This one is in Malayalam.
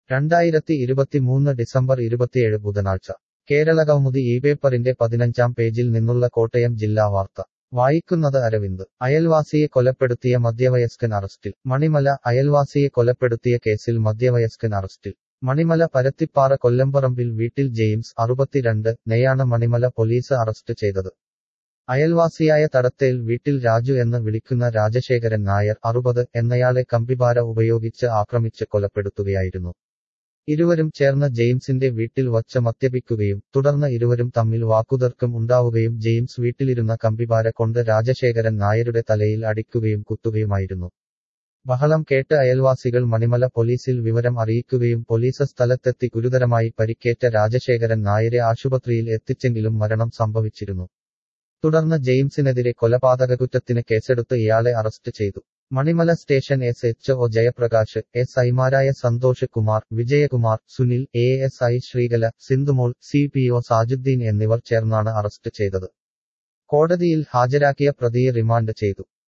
രണ്ടായിരത്തി ഇരുപത്തിമൂന്ന് ഡിസംബർ ഇരുപത്തിയേഴ് ബുധനാഴ്ച കേരളകൗമുദി ഈ പേപ്പറിന്റെ പതിനഞ്ചാം പേജിൽ നിന്നുള്ള കോട്ടയം ജില്ലാ വാർത്ത വായിക്കുന്നത് അരവിന്ദ് അയൽവാസിയെ കൊലപ്പെടുത്തിയ മധ്യവയസ്കൻ അറസ്റ്റിൽ മണിമല അയൽവാസിയെ കൊലപ്പെടുത്തിയ കേസിൽ മധ്യവയസ്കൻ അറസ്റ്റിൽ മണിമല പരത്തിപ്പാറ കൊല്ലംപറമ്പിൽ വീട്ടിൽ ജെയിംസ് അറുപത്തിരണ്ട് നെയാണ് മണിമല പോലീസ് അറസ്റ്റ് ചെയ്തത് അയൽവാസിയായ തടത്തേൽ വീട്ടിൽ രാജു എന്ന് വിളിക്കുന്ന രാജശേഖരൻ നായർ അറുപത് എന്നയാളെ കമ്പിപാര ഉപയോഗിച്ച് ആക്രമിച്ച് കൊലപ്പെടുത്തുകയായിരുന്നു ഇരുവരും ചേർന്ന് ജെയിംസിന്റെ വീട്ടിൽ വച്ച് മദ്യപിക്കുകയും തുടർന്ന് ഇരുവരും തമ്മിൽ വാക്കുതർക്കം ഉണ്ടാവുകയും ജെയിംസ് വീട്ടിലിരുന്ന കമ്പിപാര കൊണ്ട് രാജശേഖരൻ നായരുടെ തലയിൽ അടിക്കുകയും കുത്തുകയുമായിരുന്നു ബഹളം കേട്ട് അയൽവാസികൾ മണിമല പോലീസിൽ വിവരം അറിയിക്കുകയും പോലീസ് സ്ഥലത്തെത്തി ഗുരുതരമായി പരിക്കേറ്റ രാജശേഖരൻ നായരെ ആശുപത്രിയിൽ എത്തിച്ചെങ്കിലും മരണം സംഭവിച്ചിരുന്നു തുടർന്ന് ജെയിംസിനെതിരെ കൊലപാതക കുറ്റത്തിന് കേസെടുത്ത് ഇയാളെ അറസ്റ്റ് ചെയ്തു Manimala station S H O Jayaprakash S ഐമാരായ Santhosh Kumar Vijayakumar Sunil A S I Sreekala Sindhumol C P O Sajudheen എന്നിവർ ചേർന്നാണ് അറസ്റ്റ് ചെയ്തത് കോടതിയിൽ ഹാജരാക്കിയ പ്രതിയെ റിമാൻഡ് ചെയ്തു